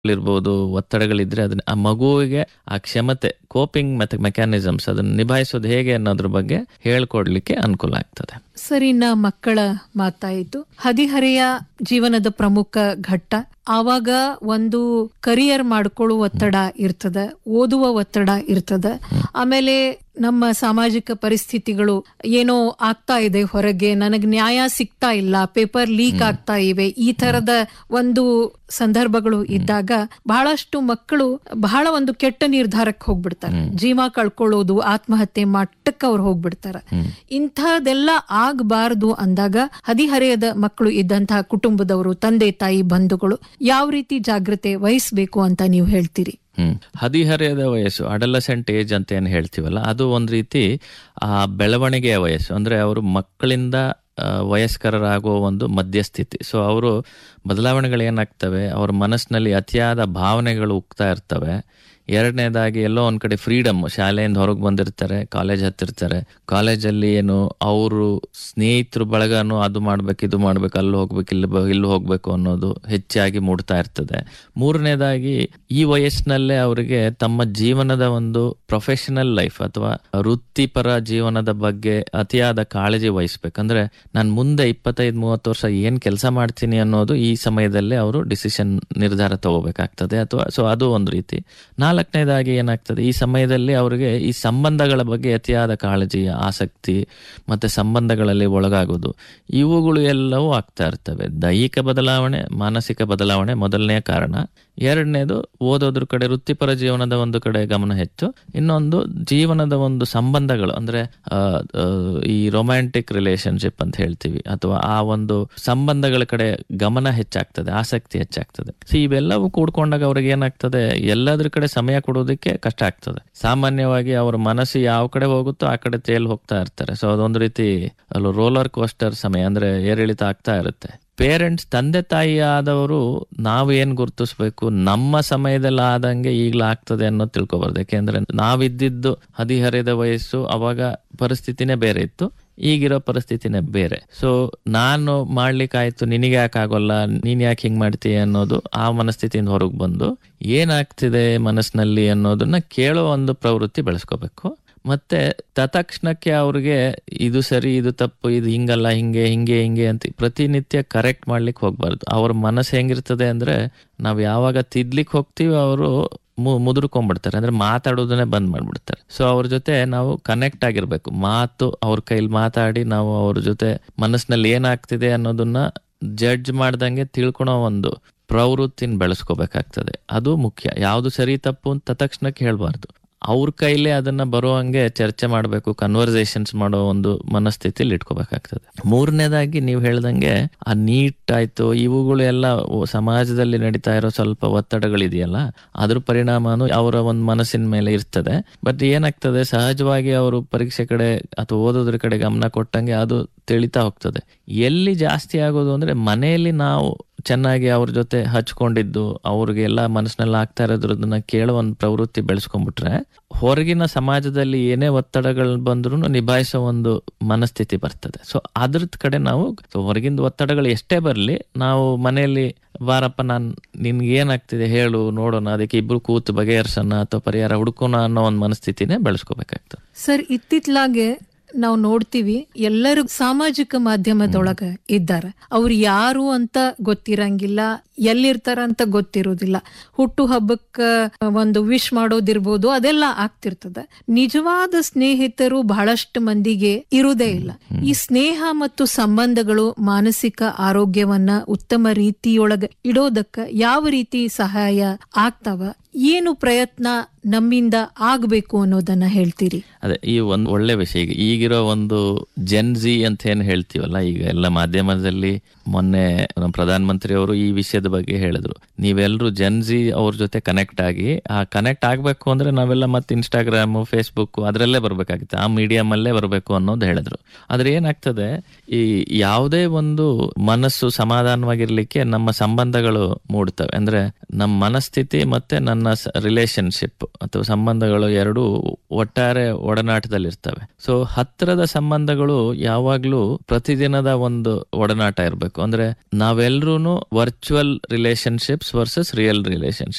ಇರ್ಬೋದು ಒತ್ತಡಗಳಿದ್ರೆ ಅದನ್ನ ಆ ಮಗುವಿಗೆ ಆ ಕ್ಷಮತೆ ಕೋಪಿಂಗ್ ಮತ್ತೆ ಮೆಕ್ಯಾನಿಸಮ್ಸ್ ಅದನ್ನ ನಿಭಾಯಿಸೋದು ಹೇಗೆ ಅನ್ನೋದ್ರ ಬಗ್ಗೆ ಹೇಳ್ಕೊಡ್ಲಿಕ್ಕೆ ಅನುಕೂಲ ಆಗ್ತದೆ ಸರಿ ನಾ ಮಕ್ಕಳ ಮಾತಾಯಿತು ಹದಿಹರೆಯ ಜೀವನದ ಪ್ರಮುಖ ಘಟ್ಟ ಆವಾಗ ಒಂದು ಕರಿಯರ್ ಮಾಡ್ಕೊಳ್ಳುವ ಒತ್ತಡ ಇರ್ತದ ಓದುವ ಒತ್ತಡ ಇರ್ತದ ಆಮೇಲೆ ನಮ್ಮ ಸಾಮಾಜಿಕ ಪರಿಸ್ಥಿತಿಗಳು ಏನೋ ಆಗ್ತಾ ಇದೆ ಹೊರಗೆ ನನಗ್ ನ್ಯಾಯ ಸಿಗ್ತಾ ಇಲ್ಲ ಪೇಪರ್ ಲೀಕ್ ಆಗ್ತಾ ಇವೆ ಈ ತರದ ಒಂದು ಸಂದರ್ಭಗಳು ಇದ್ದಾಗ ಬಹಳಷ್ಟು ಮಕ್ಕಳು ಬಹಳ ಒಂದು ಕೆಟ್ಟ ನಿರ್ಧಾರಕ್ಕೆ ಹೋಗ್ಬಿಡ್ತಾರೆ ಜೀವ ಕಳ್ಕೊಳ್ಳೋದು ಆತ್ಮಹತ್ಯೆ ಮಟ್ಟಕ್ಕೆ ಅವ್ರು ಹೋಗ್ಬಿಡ್ತಾರೆ ಇಂಥದೆಲ್ಲ ಆಗಬಾರದು ಅಂದಾಗ ಹದಿಹರೆಯದ ಮಕ್ಕಳು ಇದ್ದಂತಹ ಕುಟುಂಬದವರು ತಂದೆ ತಾಯಿ ಬಂಧುಗಳು ಯಾವ ರೀತಿ ಜಾಗ್ರತೆ ವಹಿಸ್ಬೇಕು ಅಂತ ನೀವು ಹೇಳ್ತೀರಿ ಹ್ಮ್ ಹದಿಹರೆಯದ ವಯಸ್ಸು ಅಡಲಸೆಂಟ್ ಏಜ್ ಅಂತ ಏನು ಹೇಳ್ತೀವಲ್ಲ ಅದು ಒಂದ್ ರೀತಿ ಆ ಬೆಳವಣಿಗೆಯ ವಯಸ್ಸು ಅಂದ್ರೆ ಅವರು ಮಕ್ಕಳಿಂದ ಆ, ವಯಸ್ಕರರಾಗುವ ಒಂದು ಮಧ್ಯಸ್ಥಿತಿ ಸೊ ಅವರು ಬದಲಾವಣೆಗಳು ಏನಾಗ್ತವೆ ಅವ್ರ ಮನಸ್ಸಿನಲ್ಲಿ ಅತಿಯಾದ ಭಾವನೆಗಳು ಉಕ್ತಾ ಇರ್ತವೆ ಎರಡನೇದಾಗಿ ಎಲ್ಲೋ ಒಂದ್ ಕಡೆ ಫ್ರೀಡಮ್ ಶಾಲೆಯಿಂದ ಹೊರಗೆ ಬಂದಿರ್ತಾರೆ ಕಾಲೇಜ್ ಹತ್ತಿರ್ತಾರೆ ಕಾಲೇಜಲ್ಲಿ ಏನು ಅವರು ಸ್ನೇಹಿತರು ಬಳಗನು ಅದು ಮಾಡ್ಬೇಕು ಇದು ಮಾಡ್ಬೇಕು ಅಲ್ಲಿ ಹೋಗ್ಬೇಕು ಇಲ್ಲಿ ಬ- ಇಲ್ಲಿ ಹೋಗ್ಬೇಕು ಅನ್ನೋದು ಹೆಚ್ಚಾಗಿ ಮೂಡ್ತಾ ಇರ್ತದೆ ಮೂರನೇದಾಗಿ ಈ ವಯಸ್ಸಿನಲ್ಲೇ ಅವರಿಗೆ ತಮ್ಮ ಜೀವನದ ಒಂದು ಪ್ರೊಫೆಷನಲ್ ಲೈಫ್ ಅಥವಾ ವೃತ್ತಿಪರ ಜೀವನದ ಬಗ್ಗೆ ಅತಿಯಾದ ಕಾಳಜಿ ವಹಿಸ್ಬೇಕಂದ್ರೆ ನಾನು ಮುಂದೆ ಇಪ್ಪತ್ತೈದು ಮೂವತ್ತು ವರ್ಷ ಏನ್ ಕೆಲಸ ಮಾಡ್ತೀನಿ ಅನ್ನೋದು ಈ ಸಮಯದಲ್ಲೇ ಅವರು ಡಿಸಿಷನ್ ನಿರ್ಧಾರ ತಗೋಬೇಕಾಗ್ತದೆ ಅಥವಾ ಸೊ ಅದು ಒಂದು ರೀತಿ ನಾಲ್ಕನೇದಾಗಿ ಏನಾಗ್ತದೆ ಈ ಸಮಯದಲ್ಲಿ ಅವರಿಗೆ ಈ ಸಂಬಂಧಗಳ ಬಗ್ಗೆ ಅತಿಯಾದ ಕಾಳಜಿ ಆಸಕ್ತಿ ಮತ್ತೆ ಸಂಬಂಧಗಳಲ್ಲಿ ಒಳಗಾಗೋದು ಇವುಗಳು ಎಲ್ಲವೂ ಆಗ್ತಾ ಇರ್ತವೆ ದೈಹಿಕ ಬದಲಾವಣೆ ಮಾನಸಿಕ ಬದಲಾವಣೆ ಮೊದಲನೆಯ ಕಾರಣ ಎರಡನೇದು ಓದೋದ್ರ ಕಡೆ ವೃತ್ತಿಪರ ಜೀವನದ ಒಂದು ಕಡೆ ಗಮನ ಹೆಚ್ಚು ಇನ್ನೊಂದು ಜೀವನದ ಒಂದು ಸಂಬಂಧಗಳು ಅಂದ್ರೆ ಆ, ಆ, ಈ ರೊಮ್ಯಾಂಟಿಕ್ ರಿಲೇಶನ್ಶಿಪ್ ಅಂತ ಹೇಳ್ತೀವಿ ಅಥವಾ ಆ ಒಂದು ಸಂಬಂಧಗಳ ಕಡೆ ಗಮನ ಹೆಚ್ಚಾಗ್ತದೆ ಆಸಕ್ತಿ ಹೆಚ್ಚಾಗ್ತದೆ ಸೊ ಇವೆಲ್ಲವೂ ಕೂಡ್ಕೊಂಡಾಗ ಅವ್ರಿಗೆ ಏನಾಗ್ತದೆ ಎಲ್ಲದ್ರ ಕಡೆ ಸಮಯ ಕೊಡೋದಕ್ಕೆ ಕಷ್ಟ ಆಗ್ತದೆ ಸಾಮಾನ್ಯವಾಗಿ ಅವ್ರ ಮನಸ್ಸು ಯಾವ ಕಡೆ ಹೋಗುತ್ತೋ ಆ ಕಡೆ ತೇಲ್ ಹೋಗ್ತಾ ಇರ್ತಾರೆ ಸೊ ಅದೊಂದು ರೀತಿ ಅಲ್ಲಿ ರೋಲರ್ ಕೋಸ್ಟರ್ ಸಮಯ ಅಂದ್ರೆ ಏರಿಳಿತ ಆಗ್ತಾ ಇರುತ್ತೆ ಪೇರೆಂಟ್ಸ್ ತಂದೆ ತಾಯಿ ಆದವರು ನಾವು ಏನ್ ಗುರುತಿಸ್ಬೇಕು ನಮ್ಮ ಸಮಯದಲ್ಲಿ ಆದಂಗೆ ಈಗ್ಲೂ ಆಗ್ತದೆ ಅನ್ನೋದು ತಿಳ್ಕೊಬಾರ್ದು ಯಾಕೆಂದ್ರೆ ನಾವಿದ್ದಿದ್ದು ಹದಿಹರೆಯದ ವಯಸ್ಸು ಅವಾಗ ಪರಿಸ್ಥಿತಿನೇ ಬೇರೆ ಇತ್ತು ಈಗಿರೋ ಪರಿಸ್ಥಿತಿನೇ ಬೇರೆ ಸೊ ನಾನು ಮಾಡ್ಲಿಕ್ಕಾಯ್ತು ನಿನಗೆ ಯಾಕೆ ಆಗೋಲ್ಲ ನೀನ್ ಯಾಕೆ ಹಿಂಗ್ ಮಾಡ್ತೀಯ ಅನ್ನೋದು ಆ ಮನಸ್ಥಿತಿಯಿಂದ ಹೊರಗೆ ಬಂದು ಏನಾಗ್ತಿದೆ ಮನಸ್ಸಿನಲ್ಲಿ ಅನ್ನೋದನ್ನ ಕೇಳೋ ಒಂದು ಪ್ರವೃತ್ತಿ ಬೆಳೆಸ್ಕೋಬೇಕು ಮತ್ತೆ ತತ್ಕ್ಷಣಕ್ಕೆ ಅವ್ರಿಗೆ ಇದು ಸರಿ ಇದು ತಪ್ಪು ಇದು ಹಿಂಗಲ್ಲ ಹಿಂಗೆ ಹಿಂಗೆ ಹಿಂಗೆ ಅಂತ ಪ್ರತಿನಿತ್ಯ ಕರೆಕ್ಟ್ ಮಾಡ್ಲಿಕ್ಕೆ ಹೋಗ್ಬಾರ್ದು ಅವ್ರ ಮನಸ್ಸು ಹೆಂಗಿರ್ತದೆ ಅಂದ್ರೆ ನಾವ್ ಯಾವಾಗ ತಿದ್ಲಿಕ್ಕೆ ಹೋಗ್ತೀವಿ ಅವರು ಮುದುರ್ಕೊಂಡ್ಬಿಡ್ತಾರೆ ಅಂದ್ರೆ ಮಾತಾಡೋದನ್ನೇ ಬಂದ್ ಮಾಡ್ಬಿಡ್ತಾರೆ ಸೊ ಅವ್ರ ಜೊತೆ ನಾವು ಕನೆಕ್ಟ್ ಆಗಿರ್ಬೇಕು ಮಾತು ಅವ್ರ ಕೈಲಿ ಮಾತಾಡಿ ನಾವು ಅವ್ರ ಜೊತೆ ಮನಸ್ಸಿನಲ್ಲಿ ಏನಾಗ್ತಿದೆ ಅನ್ನೋದನ್ನ ಜಡ್ಜ್ ಮಾಡ್ದಂಗೆ ತಿಳ್ಕೊಳೋ ಒಂದು ಪ್ರವೃತ್ತಿನ ಬೆಳೆಸ್ಕೋಬೇಕಾಗ್ತದೆ ಅದು ಮುಖ್ಯ ಯಾವುದು ಸರಿ ತಪ್ಪು ಅಂತ ತಕ್ಷಣಕ್ಕೆ ಹೇಳ್ಬಾರ್ದು ಅವ್ರ ಕೈಲೇ ಅದನ್ನ ಬರುವಂಗೆ ಚರ್ಚೆ ಮಾಡಬೇಕು ಕನ್ವರ್ಸೇಷನ್ಸ್ ಮಾಡೋ ಒಂದು ಮನಸ್ಥಿತಿಲಿ ಇಟ್ಕೋಬೇಕಾಗ್ತದೆ ಮೂರನೇದಾಗಿ ನೀವು ಹೇಳ್ದಂಗೆ ಆ ನೀಟ್ ಆಯ್ತು ಇವುಗಳು ಎಲ್ಲ ಸಮಾಜದಲ್ಲಿ ನಡೀತಾ ಇರೋ ಸ್ವಲ್ಪ ಒತ್ತಡಗಳಿದೆಯಲ್ಲ ಅದ್ರ ಪರಿಣಾಮನು ಅವರ ಒಂದು ಮನಸ್ಸಿನ ಮೇಲೆ ಇರ್ತದೆ ಬಟ್ ಏನಾಗ್ತದೆ ಸಹಜವಾಗಿ ಅವರು ಪರೀಕ್ಷೆ ಕಡೆ ಅಥವಾ ಓದೋದ್ರ ಕಡೆ ಗಮನ ಕೊಟ್ಟಂಗೆ ಅದು ತಿಳಿತಾ ಹೋಗ್ತದೆ ಎಲ್ಲಿ ಜಾಸ್ತಿ ಆಗೋದು ಅಂದ್ರೆ ಮನೆಯಲ್ಲಿ ನಾವು ಚೆನ್ನಾಗಿ ಅವ್ರ ಜೊತೆ ಹಚ್ಕೊಂಡಿದ್ದು ಅವ್ರಿಗೆ ಎಲ್ಲ ಮನಸ್ಸಿನಲ್ಲಿ ಆಗ್ತಾ ಇರೋದ್ರದನ್ನ ಕೇಳೋ ಒಂದು ಪ್ರವೃತ್ತಿ ಬೆಳೆಸ್ಕೊಂಡ್ಬಿಟ್ರೆ ಹೊರಗಿನ ಸಮಾಜದಲ್ಲಿ ಏನೇ ಒತ್ತಡಗಳು ಬಂದ್ರು ನಿಭಾಯಿಸೋ ಒಂದು ಮನಸ್ಥಿತಿ ಬರ್ತದೆ ಸೊ ಅದ್ರದ್ ಕಡೆ ನಾವು so ಹೊರಗಿಂದ ಒತ್ತಡಗಳು ಎಷ್ಟೇ ಬರಲಿ ನಾವು ಮನೆಯಲ್ಲಿ ಬಾರಪ್ಪ ನಾನ್ ನಿನ್ಗೆ ಏನಾಗ್ತಿದೆ ಹೇಳು ನೋಡೋಣ ಅದಕ್ಕೆ ಇಬ್ರು ಕೂತು ಬಗೆಹರಿಸೋಣ ಅಥವಾ ಪರಿಹಾರ ಹುಡುಕೋಣ ಅನ್ನೋ ಒಂದು ಮನಸ್ಥಿತಿನೇ ಬೆಳೆಸ್ಕೋಬೇಕಾಗ್ತದೆ ಸರ್ ಇತ್ತಿತ್ಲಾಗೆ ನಾವು ನೋಡ್ತೀವಿ ಎಲ್ಲರೂ ಸಾಮಾಜಿಕ ಮಾಧ್ಯಮದೊಳಗ ಇದ್ದಾರೆ ಅವ್ರು ಯಾರು ಅಂತ ಗೊತ್ತಿರಂಗಿಲ್ಲ ಎಲ್ಲಿರ್ತಾರ ಅಂತ ಗೊತ್ತಿರೋದಿಲ್ಲ ಹುಟ್ಟು ಹಬ್ಬಕ್ಕ ಒಂದು ವಿಶ್ ಮಾಡೋದಿರ್ಬೋದು ಅದೆಲ್ಲ ಆಗ್ತಿರ್ತದ ನಿಜವಾದ ಸ್ನೇಹಿತರು ಬಹಳಷ್ಟು ಮಂದಿಗೆ ಇರುವುದೇ ಇಲ್ಲ ಈ ಸ್ನೇಹ ಮತ್ತು ಸಂಬಂಧಗಳು ಮಾನಸಿಕ ಆರೋಗ್ಯವನ್ನ ಉತ್ತಮ ರೀತಿಯೊಳಗ ಇಡೋದಕ್ಕ ಯಾವ ರೀತಿ ಸಹಾಯ ಆಗ್ತಾವ ಏನು ಪ್ರಯತ್ನ ನಮ್ಮಿಂದ ಆಗ್ಬೇಕು ಅನ್ನೋದನ್ನ ಹೇಳ್ತೀರಿ ಅದೇ ಈ ಒಂದು ಒಳ್ಳೆ ವಿಷಯ ಈಗ ಈಗಿರೋ ಒಂದು ಜೆನ್ಜಿ ಅಂತ ಏನ್ ಹೇಳ್ತೀವಲ್ಲ ಈಗ ಎಲ್ಲ ಮಾಧ್ಯಮದಲ್ಲಿ ಮೊನ್ನೆ ನಮ್ಮ ಪ್ರಧಾನ ಮಂತ್ರಿ ಅವರು ಈ ವಿಷಯದ ಬಗ್ಗೆ ಹೇಳಿದ್ರು ನೀವೆಲ್ಲರೂ ಜೆನ್ಜಿ ಅವ್ರ ಜೊತೆ ಕನೆಕ್ಟ್ ಆಗಿ ಆ ಕನೆಕ್ಟ್ ಆಗ್ಬೇಕು ಅಂದ್ರೆ ನಾವೆಲ್ಲ ಮತ್ತೆ ಇನ್ಸ್ಟಾಗ್ರಾಮ್ ಫೇಸ್ಬುಕ್ ಅದ್ರಲ್ಲೇ ಬರ್ಬೇಕಾಗುತ್ತೆ ಆ ಮೀಡಿಯಂ ಅಲ್ಲೇ ಬರಬೇಕು ಅನ್ನೋದು ಹೇಳಿದ್ರು ಆದ್ರೆ ಏನಾಗ್ತದೆ ಈ ಯಾವುದೇ ಒಂದು ಮನಸ್ಸು ಸಮಾಧಾನವಾಗಿರ್ಲಿಕ್ಕೆ ನಮ್ಮ ಸಂಬಂಧಗಳು ಮೂಡ್ತವೆ ಅಂದ್ರೆ ನಮ್ಮ ಮನಸ್ಥಿತಿ ಮತ್ತೆ ನನ್ನ ರಿಲೇಶನ್ಶಿಪ್ ಅಥವಾ ಸಂಬಂಧಗಳು ಎರಡು ಒಟ್ಟಾರೆ ಒಡನಾಟದಲ್ಲಿರ್ತವೆ ಸೊ ಹತ್ತಿರದ ಸಂಬಂಧಗಳು ಯಾವಾಗ್ಲೂ ಪ್ರತಿದಿನದ ಒಂದು ಒಡನಾಟ ಇರಬೇಕು ಅಂದ್ರೆ ನಾವೆಲ್ಲರೂ virtual relationships versus real relationship